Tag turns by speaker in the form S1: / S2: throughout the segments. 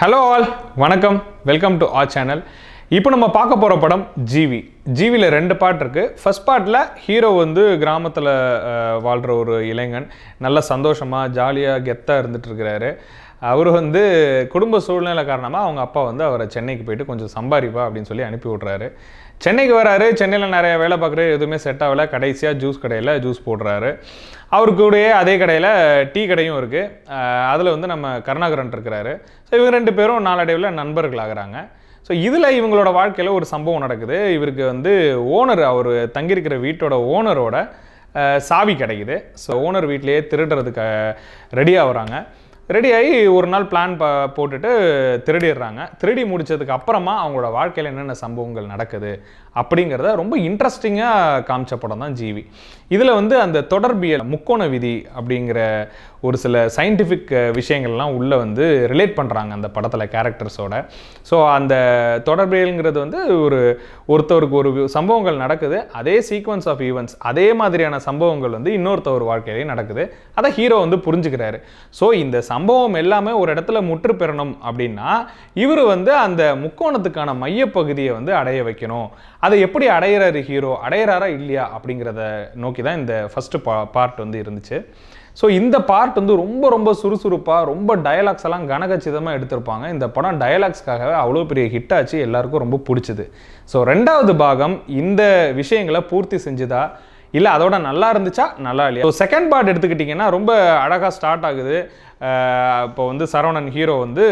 S1: hello all வணக்கம் welcome to our channel இப்போ நம்ம பார்க்க போகிற படம் ஜிவி ஜிவியில் ரெண்டு பார்ட் இருக்குது ஃபர்ஸ்ட் பார்ட்டில் ஹீரோ வந்து கிராமத்தில் வாழ்கிற ஒரு இளைஞன் நல்ல சந்தோஷமாக ஜாலியாக கெத்தாக இருந்துட்டு இருக்கிறாரு அவர் வந்து குடும்ப சூழ்நிலை காரணமாக அவங்க அப்பா வந்து அவரை சென்னைக்கு போயிட்டு கொஞ்சம் சம்பாதிப்பா அப்படின்னு சொல்லி அனுப்பி விட்றாரு சென்னைக்கு வராரு சென்னையில் நிறைய வேலை பார்க்குறாரு எதுவுமே செட் ஆகலை கடைசியாக ஜூஸ் கடையில் ஜூஸ் போடுறாரு அவரு கூடயே அதே கடையில் டீ கடையும் இருக்குது அதில் வந்து நம்ம கருணாகரன் இருக்கிறாரு ஸோ இவங்க ரெண்டு பேரும் நாளடைவில் நண்பர்கள் ஆகுறாங்க ஸோ இதில் இவங்களோட வாழ்க்கையில் ஒரு சம்பவம் நடக்குது இவருக்கு வந்து ஓனர் அவர் தங்கியிருக்கிற வீட்டோட ஓனரோட அஹ், சாவி கிடைக்குது ஸோ ஓனர் வீட்லேயே திருடுறதுக்கு ரெடி ஆகுறாங்க ரெடி ஆகி ஒரு நாள் பிளான் ப போட்டுட்டு திருடிடுறாங்க திருடி முடிச்சதுக்கு அப்புறமா அவங்களோட வாழ்க்கையில் என்னென்ன சம்பவங்கள் நடக்குது அப்படிங்கிறத ரொம்ப இன்ட்ரெஸ்டிங்காக காமிச்ச படம் தான் ஜிவி இதில் வந்து அந்த தொடர்பியல் முக்கோண விதி அப்படிங்கிற ஒரு சில சயின்டிஃபிக் விஷயங்கள்லாம் உள்ளே வந்து ரிலேட் பண்ணுறாங்க அந்த படத்தில் கேரக்டர்ஸோட ஸோ அந்த தொடர்பியல்ங்கிறது வந்து ஒரு ஒருத்தருக்கு ஒரு சம்பவங்கள் நடக்குது அதே சீக்வன்ஸ் ஆஃப் ஈவெண்ட்ஸ் அதே மாதிரியான சம்பவங்கள் வந்து இன்னொருத்தவர் வாழ்க்கையிலேயே நடக்குது அதை ஹீரோ வந்து புரிஞ்சுக்கிறாரு ஸோ இந்த சம்பவம் எல்லாமே ஒரு இடத்துல முற்று பெறணும் அப்படின்னா இவர் வந்து அந்த முக்கோணத்துக்கான மையப்பகுதியை வந்து அடைய வைக்கணும் அதை எப்படி அடையிறாரு ஹீரோ அடையிறாரா இல்லையா அப்படிங்கிறத நோக்கி தான் இந்த ஃபர்ஸ்ட் பா பார்ட் வந்து இருந்துச்சு ஸோ இந்த பார்ட் வந்து ரொம்ப ரொம்ப சுறுசுறுப்பாக ரொம்ப டயலாக்ஸ் எல்லாம் கனகச்சிதமாக எடுத்திருப்பாங்க இந்த படம் டயலாக்ஸ்க்காகவே அவ்வளோ பெரிய ஹிட் ஆச்சு எல்லாருக்கும் ரொம்ப பிடிச்சது ஸோ ரெண்டாவது பாகம் இந்த விஷயங்களை பூர்த்தி செஞ்சுதா இல்லை அதோட நல்லா இருந்துச்சா நல்லா இல்லையா ஸோ செகண்ட் பார்ட் எடுத்துக்கிட்டிங்கன்னா ரொம்ப அழகாக ஸ்டார்ட் ஆகுது அஹ் இப்போ வந்து சரவணன் ஹீரோ வந்து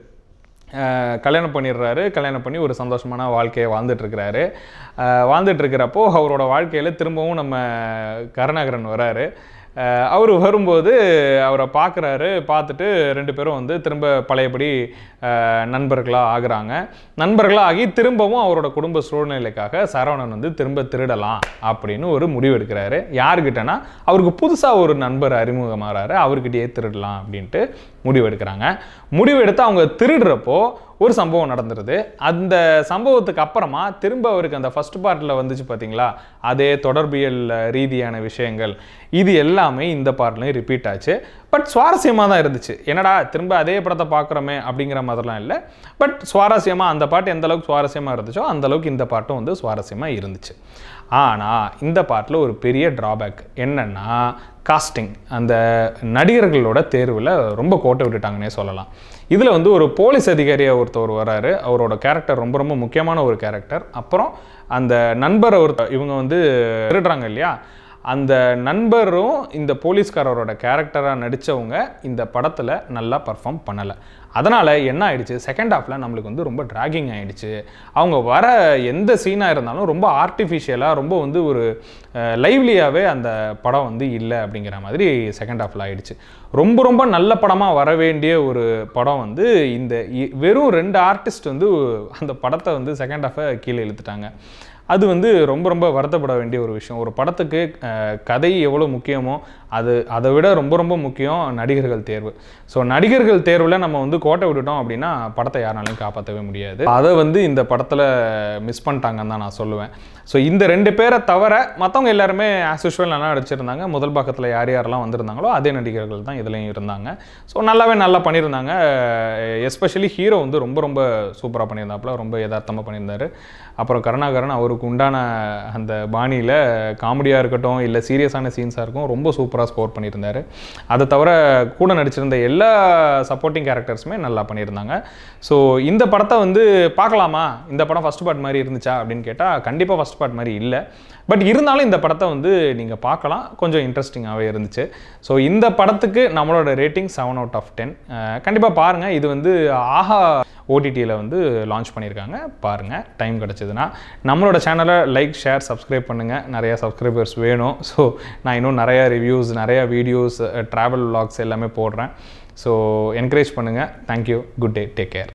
S1: அஹ் கல்யாணம் பண்ணிடுறாரு கல்யாணம் பண்ணி ஒரு சந்தோஷமான வாழ்க்கையை வாழ்ந்துட்டு இருக்கிறாரு அஹ் வாழ்ந்துட்டு இருக்கிறப்போ அவரோட வாழ்க்கையில் திரும்பவும் நம்ம கருணாகரன் வராரு அவர் வரும்போது அவரை பார்க்குறாரு பார்த்துட்டு ரெண்டு பேரும் வந்து திரும்ப பழையபடி நண்பர்களாக ஆகுறாங்க நண்பர்களாக ஆகி திரும்பவும் அவரோட குடும்ப சூழ்நிலைக்காக சரவணன் வந்து திரும்ப திருடலாம் அப்படின்னு ஒரு முடிவு எடுக்கிறாரு யாருக்கிட்டனா அவருக்கு புதுசாக ஒரு நண்பர் அறிமுகமாகறாரு அவர்கிட்டயே திருடலாம் அப்படின்ட்டு முடிவு எடுக்கிறாங்க முடிவு எடுத்து அவங்க திருடுறப்போ ஒரு சம்பவம் நடந்துருது அந்த சம்பவத்துக்கு அப்புறமா திரும்ப அவருக்கு அந்த ஃபர்ஸ்ட் பார்ட்டில் வந்துச்சு பார்த்தீங்களா அதே தொடர்பியல் ரீதியான விஷயங்கள் இது எல்லாமே இந்த பார்ட்லையும் ரிப்பீட் ஆச்சு பட் சுவாரஸ்யமாக தான் இருந்துச்சு என்னடா திரும்ப அதே படத்தை பார்க்குறோமே அப்படிங்கிற மாதிரிலாம் இல்லை பட் சுவாரஸ்யமாக அந்த பாட்டு எந்த அளவுக்கு சுவாரஸ்யமாக இருந்துச்சோ அந்த அளவுக்கு இந்த பாட்டும் வந்து சுவாரஸ்யமாக இருந்துச்சு ஆனால் இந்த பாட்டில் ஒரு பெரிய ட்ராபேக் என்னன்னா காஸ்டிங் அந்த நடிகர்களோட தேர்வில் ரொம்ப கோட்டை விட்டுட்டாங்கன்னே சொல்லலாம் இதில் வந்து ஒரு போலீஸ் அதிகாரியாக ஒருத்தவர் வராரு அவரோட கேரக்டர் ரொம்ப ரொம்ப முக்கியமான ஒரு கேரக்டர் அப்புறம் அந்த நண்பர் ஒருத்தர் இவங்க வந்து திருடுறாங்க இல்லையா அந்த நண்பரும் இந்த போலீஸ்காரரோட கேரக்டராக நடித்தவங்க இந்த படத்தில் நல்லா பர்ஃபார்ம் பண்ணலை அதனால் என்ன ஆயிடுச்சு செகண்ட் ஹாஃபில் நம்மளுக்கு வந்து ரொம்ப ட்ராகிங் ஆயிடுச்சு அவங்க வர எந்த சீனாக இருந்தாலும் ரொம்ப ஆர்டிஃபிஷியலாக ரொம்ப வந்து ஒரு லைவ்லியாகவே அந்த படம் வந்து இல்லை அப்படிங்கிற மாதிரி செகண்ட் ஹாஃபில் ஆயிடுச்சு ரொம்ப ரொம்ப நல்ல படமாக வர வேண்டிய ஒரு படம் வந்து இந்த இ- வெறும் ரெண்டு ஆர்டிஸ்ட் வந்து அந்த படத்தை வந்து செகண்ட் ஹாஃபை கீழே இழுத்துட்டாங்க அது வந்து ரொம்ப ரொம்ப வருத்தப்பட வேண்டிய ஒரு விஷயம் ஒரு படத்துக்கு அஹ், கதை எவ்வளோ முக்கியமோ அது அதை விட ரொம்ப ரொம்ப முக்கியம் நடிகர்கள் தேர்வு ஸோ நடிகர்கள் தேர்வில் நம்ம வந்து கோட்டை விட்டுட்டோம் அப்படின்னா படத்தை யாராலையும் காப்பாற்றவே முடியாது அதை வந்து இந்த படத்தில் மிஸ் பண்ணிட்டாங்கன்னு தான் நான் சொல்லுவேன் ஸோ இந்த ரெண்டு பேரை தவிர மற்றவங்க எல்லாருமே ஆஸ் யூஷுவல் நல்லா நடிச்சிருந்தாங்க முதல் பக்கத்தில் யார் யாரெல்லாம் வந்திருந்தாங்களோ அதே நடிகர்கள் தான் இதுலையும் இருந்தாங்க ஸோ நல்லாவே நல்லா பண்ணியிருந்தாங்க எஸ்பெஷலி ஹீரோ வந்து ரொம்ப ரொம்ப சூப்பராக பண்ணியிருந்தாப்புல ரொம்ப யதார்த்தமாக பண்ணியிருந்தாரு அப்புறம் கருணாகரன் அவருக்கு உண்டான அந்த பாணியில் காமெடியாக இருக்கட்டும் இல்லை சீரியஸான சீன்ஸாக இருக்கும் ரொம்ப சூப்பராக ஸ்கோர் பண்ணியிருந்தாரு அதை தவிர கூட நடிச்சிருந்த எல்லா சப்போர்ட்டிங் கேரக்டர்ஸுமே நல்லா பண்ணியிருந்தாங்க ஸோ இந்த படத்தை வந்து பார்க்கலாமா இந்த படம் ஃபர்ஸ்ட் பார்ட் மாதிரி இருந்துச்சா அப்படின்னு கேட்டால் கண்டிப்பாக ஃபர்ஸ்ட் பார்ட் மாதிரி இல்லை பட் இருந்தாலும் இந்த படத்தை வந்து நீங்கள் பார்க்கலாம் கொஞ்சம் இன்ட்ரெஸ்டிங்காகவே இருந்துச்சு ஸோ இந்த படத்துக்கு நம்மளோட rating seven out of ten கண்டிப்பாக பாருங்கள் இது வந்து ஆஹா ஓடிடியில் வந்து லான்ச் பண்ணியிருக்காங்க பாருங்கள் டைம் கிடச்சிதுன்னா நம்மளோட சேனலை லைக் ஷேர் சப்ஸ்கிரைப் பண்ணுங்கள் நிறையா சப்ஸ்கிரைபர்ஸ் வேணும் ஸோ நான் இன்னும் நிறையா ரிவ்யூஸ் நிறையா வீடியோஸ் ட்ராவல் vlogs எல்லாமே போடுறேன் ஸோ என்கரேஜ் பண்ணுங்கள் thank you good day take care